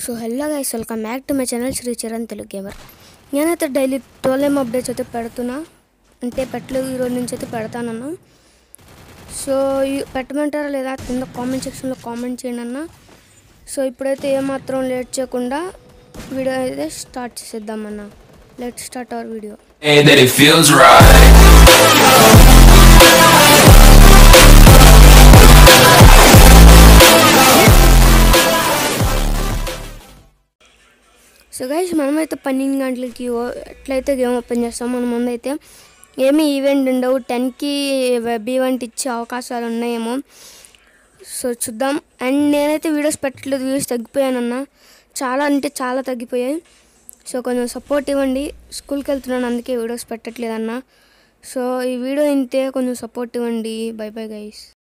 So hello guys welcome back to my channel Sri Charan Telugu gamer నేనైతే daily twelve updates అయితే పెడుతున్నా అంటే పెట్టలేదు ఈరోజు నుంచి అయితే పెడతానన్నా సో ఈ పెట్టమంటారా లేదా కింద కామెంట్ సెక్షన్లో కామెంట్ చేయండి అన్న సో ఇప్పుడైతే ఏమాత్రం లేట్ చేయకుండా వీడియో అయితే స్టార్ట్ చేసేద్దామన్న let start our video Hey, that it feels right. So guys మనమైతే పన్నెండు గంటలకి ఓ- ఎట్లయితే గేమ్ ఓపెన్ చేస్తాం మన ముందైతే ఏమీ ఈవెంట్ ఉండవు టెన్కి వెబ్ ఈవెంట్ ఇచ్చే అవకాశాలు ఉన్నాయేమో సో చూద్దాం అండ్ నేనైతే వీడియోస్ పెట్టట్లేదు వ్యూస్ తగ్గిపోయానన్న చాలా అంటే చాలా తగ్గిపోయాయి సో కొంచెం సపోర్ట్ ఇవ్వండి స్కూల్కి వెళ్తున్నాను అందుకే వీడియోస్ పెట్టట్లేదన్న సో ఈ వీడియో ఇంతే కొంచెం సపోర్ట్ ఇవ్వండి బై బై గైస్